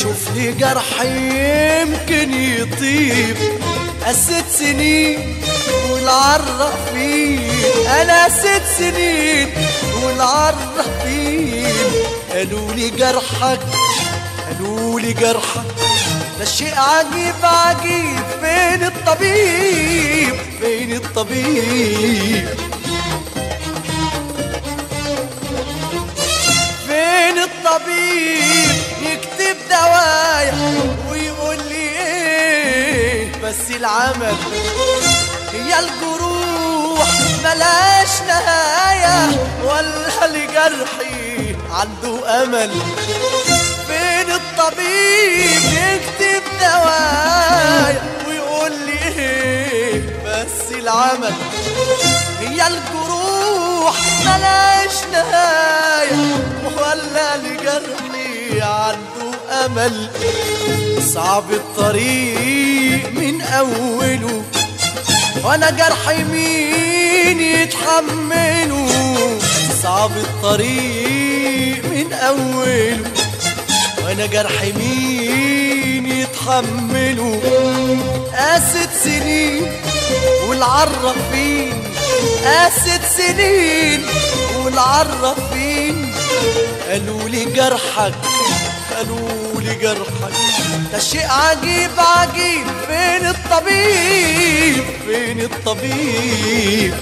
شوف لي جرح يمكن يطيب قست سنين والعرفين انا ست سنين والعرفين قالوا لي جرحك قالوا لي جرحك ده شيء عجيب عجيب فين الطبيب فين الطبيب فين الطبيب يكتب دوايا ويقول لي ايه بس العمل هي الجروح ملاش نهاية ولا لجرحي عنده أمل فين الطبيب يكتب دوايا ويقول لي ايه بس العمل هي الجروح ملاش نهاية ولا لجرحي عنده أمل صعب الطريق من أوله وانا جرحي مين يتحمله صعب الطريق من اوله وانا جرحي مين يتحمله قاست سنين والعرفين قاست سنين والعرفين قالوا لي جرحك قالوا لي جرحك ده شيء عجيب عجيب فين الطبيب فين الطبيب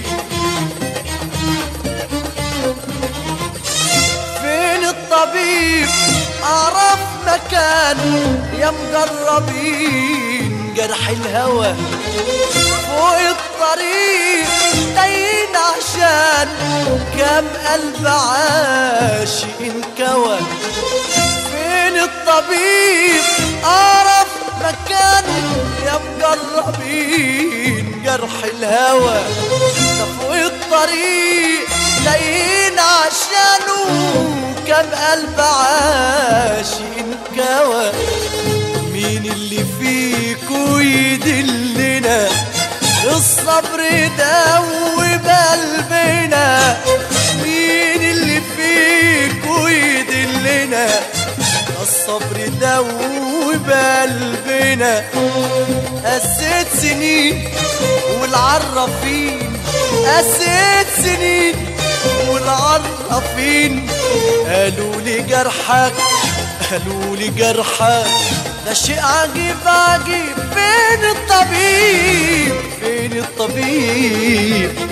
فين الطبيب اعرف مكانه يا مجربين جرح الهوى فوق الطريق داين عشان كم قلب عاشق انكوى فين الطبيب اعرف مكانه يا مجربين جرح الهوى ده فوق الطريق داين عشانه كم قلب عاشق انكوى مين اللي فيكو يدلنا الصبر دوب قلبنا مين اللي فيكو يدلنا الصبر دوب قلبنا قسيت سنين والعرفين قسيت سنين والعرفين قالوا لي جرحك قالوا لي جرحك ده شيء عجيب عجيب فين الطبيب فين الطبيب